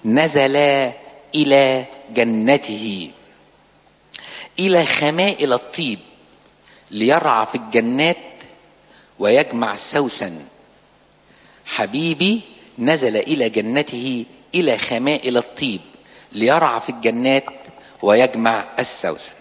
نزل الى جنته الى خمائل الطيب ليرعى في الجنات ويجمع السوسن حبيبي نزل الى جنته الى خمائل الطيب ليرعى في الجنات ويجمع السوسن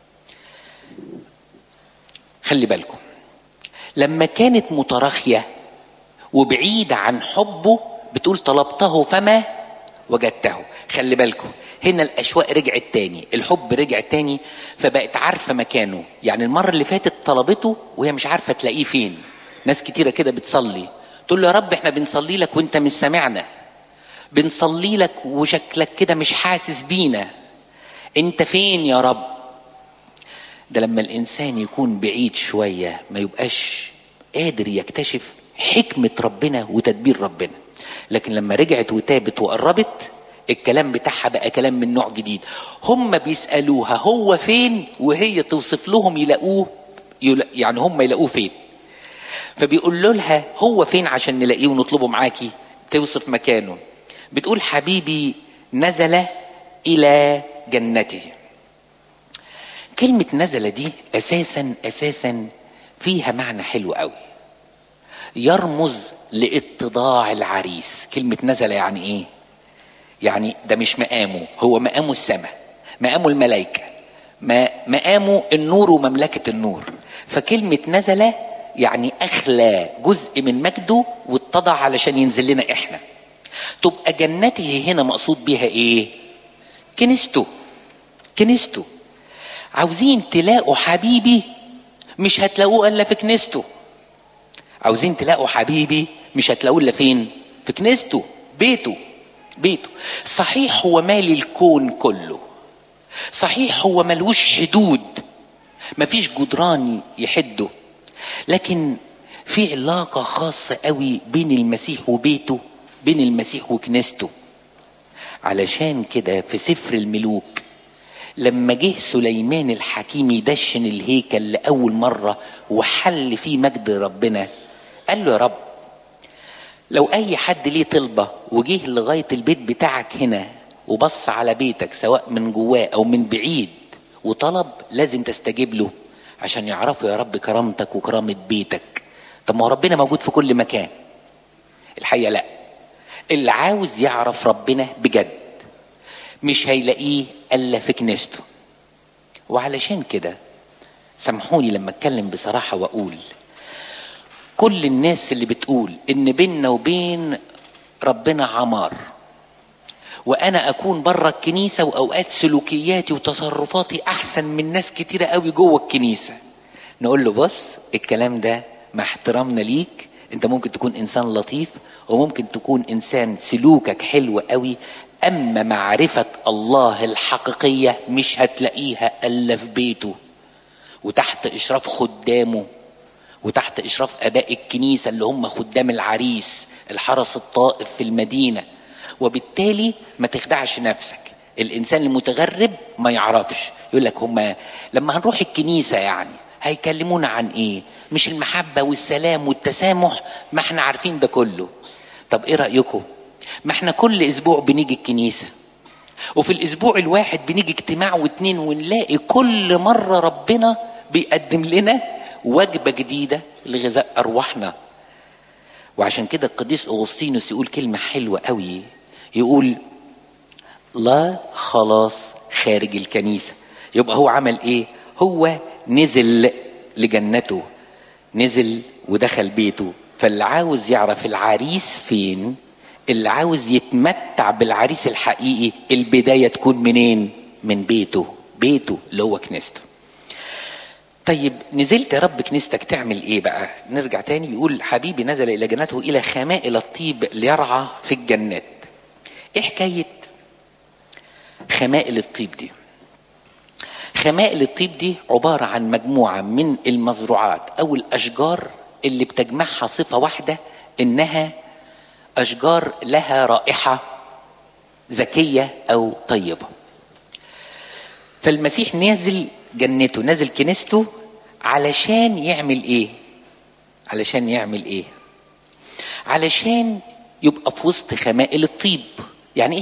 خلي بالكم لما كانت متراخيه وبعيده عن حبه بتقول طلبته فما وجدته خلي بالكم هنا الاشواق رجعت تاني الحب رجع تاني فبقت عارفه مكانه يعني المره اللي فاتت طلبته وهي مش عارفه تلاقيه فين ناس كتيره كده بتصلي تقول له يا رب احنا بنصلي لك وانت مش سامعنا بنصلي لك وشكلك كده مش حاسس بينا انت فين يا رب ده لما الانسان يكون بعيد شويه ما يبقاش قادر يكتشف حكمه ربنا وتدبير ربنا لكن لما رجعت وتابت وقربت الكلام بتاعها بقى كلام من نوع جديد هم بيسالوها هو فين وهي توصف لهم يلاقوه يعني هم يلاقوه فين فبيقول له لها هو فين عشان نلاقيه ونطلبه معاكي توصف مكانه بتقول حبيبي نزل الى جنته كلمة نزل دي أساسا أساسا فيها معنى حلو قوي يرمز لاتضاع العريس كلمة نزل يعني إيه؟ يعني ده مش مقامه هو مقامه السماء مقامه الملائكة مقامه النور ومملكة النور فكلمة نزل يعني أخلى جزء من مجده واتضع علشان ينزل لنا إحنا تبقى جنته هنا مقصود بيها إيه؟ كنيسته كنيسته عاوزين تلاقوا حبيبي مش هتلاقوه الا في كنيسته عاوزين تلاقوا حبيبي مش هتلاقوه الا فين في كنيسته بيته بيته صحيح هو مال الكون كله صحيح هو ملوش حدود مفيش جدران يحده لكن في علاقة خاصة قوي بين المسيح وبيته بين المسيح وكنيسته علشان كده في سفر الملوك لما جه سليمان الحكيم يدشن الهيكل لأول مرة وحل فيه مجد ربنا قال له يا رب لو أي حد ليه طلبة وجه لغاية البيت بتاعك هنا وبص على بيتك سواء من جواه أو من بعيد وطلب لازم تستجيب له عشان يعرفوا يا رب كرامتك وكرامة بيتك طب ما هو ربنا موجود في كل مكان الحقيقة لا اللي عاوز يعرف ربنا بجد مش هيلاقيه الا في كنيسته وعلشان كده سامحوني لما اتكلم بصراحه واقول كل الناس اللي بتقول ان بيننا وبين ربنا عمار وانا اكون بره الكنيسه واوقات سلوكياتي وتصرفاتي احسن من ناس كتيره قوي جوه الكنيسه نقول له بص الكلام ده مع احترامنا ليك انت ممكن تكون انسان لطيف وممكن تكون انسان سلوكك حلو قوي اما معرفه الله الحقيقيه مش هتلاقيها الا في بيته وتحت اشراف خدامه وتحت اشراف اباء الكنيسه اللي هم خدام العريس الحرس الطائف في المدينه وبالتالي ما تخدعش نفسك الانسان المتغرب ما يعرفش يقول لك هم لما هنروح الكنيسه يعني هيكلمونا عن ايه مش المحبه والسلام والتسامح ما احنا عارفين ده كله طب ايه رايكم ما احنا كل اسبوع بنيجي الكنيسه وفي الاسبوع الواحد بنيجي اجتماع واتنين ونلاقي كل مره ربنا بيقدم لنا وجبه جديده لغذاء ارواحنا وعشان كده القديس اغسطينوس يقول كلمه حلوه قوي يقول لا خلاص خارج الكنيسه يبقى هو عمل ايه هو نزل لجنته نزل ودخل بيته فاللي عاوز يعرف العريس فين اللي عاوز يتمتع بالعريس الحقيقي البدايه تكون منين من بيته بيته اللي هو كنيسته طيب نزلت يا رب كنيستك تعمل ايه بقى نرجع تاني بيقول حبيبي نزل الى جنته الى خمائل الطيب ليرعى في الجنات ايه حكايه خمائل الطيب دي خمائل الطيب دي عباره عن مجموعه من المزروعات او الاشجار اللي بتجمعها صفه واحده انها اشجار لها رائحه ذكيه او طيبه فالمسيح نازل جنته نازل كنيسته علشان يعمل ايه علشان يعمل ايه علشان يبقى في وسط خمائل الطيب يعني